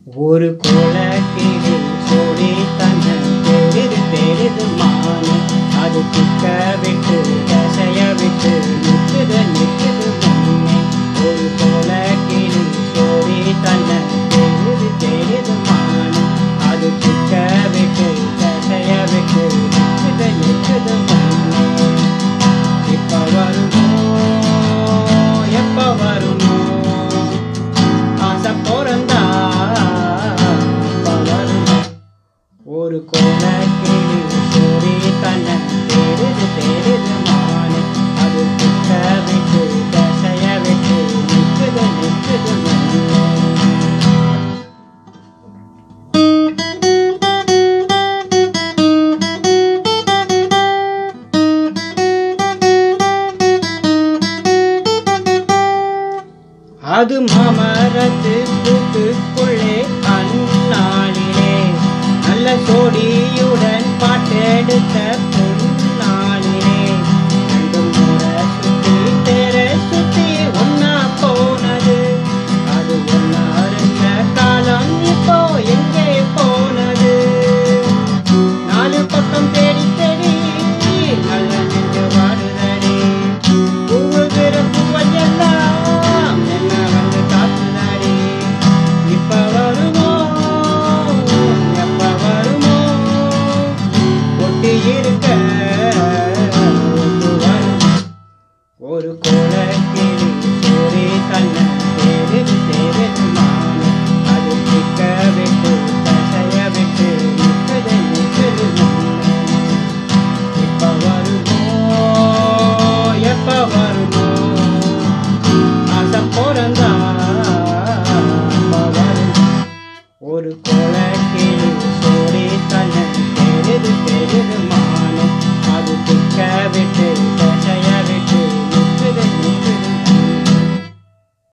ஒரு கோலக்கிளி சோடி தன்னன் பெரிது பெரிது மானு அது திக்க விட்டு தசைய விட்டு நிற்குது நிற்குது முன்னே ஒரு கோலக்கிளி சோடி தன்னன் பெரிது பெரிது மானு அது திக்க விட்டு தசைய விட்டு நிற்குது நிற்குது முன்னே இப்ப வருமோ எப்ப வருமோ ஆசை பிறந்தா அப்ப வருமோ ஒரு கோலக்கிளி சோடி தன்னை தெரிது தெரிது மானு அது திக்க விட்டு தசைய விட்டு நிற்குது நிற்குது முன்னே அது மாமரத்து கூட்டுக்குள்ளே அந்நாளிலே நல்ல சோடியுடன் பாட்டெடுத்த பொன்னாளிலே ரெண்டு முறை சுத்தி தேர சுத்தி ஒன்னா போனது அது ஒன்னா இருந்த காலம் இப்போ எங்கே போனது நாலு பக்கம் தேடி தேடி நல்ல நெஞ்சு வாடுதடி பூவுகிற பூவையெல்லாம் என்ன வந்து காத்துதடி இப்ப வருமோ எப்ப வருமோ ஒட்டி இருக்க ஒத்து வரும் ஒரு கோலக்கிளி சோரி தன்னை தேரிது தேரிது மானு அது திக்க விட்டு தசைய விட்டு நிற்குது நிற்குது முன்னே இப்ப வருமோ எப்ப வருமோ ஆசை பிறந்தா அப்ப வரும் ஒரு கோலக்கிளி சோடி தன்னை பெரிது பெரிது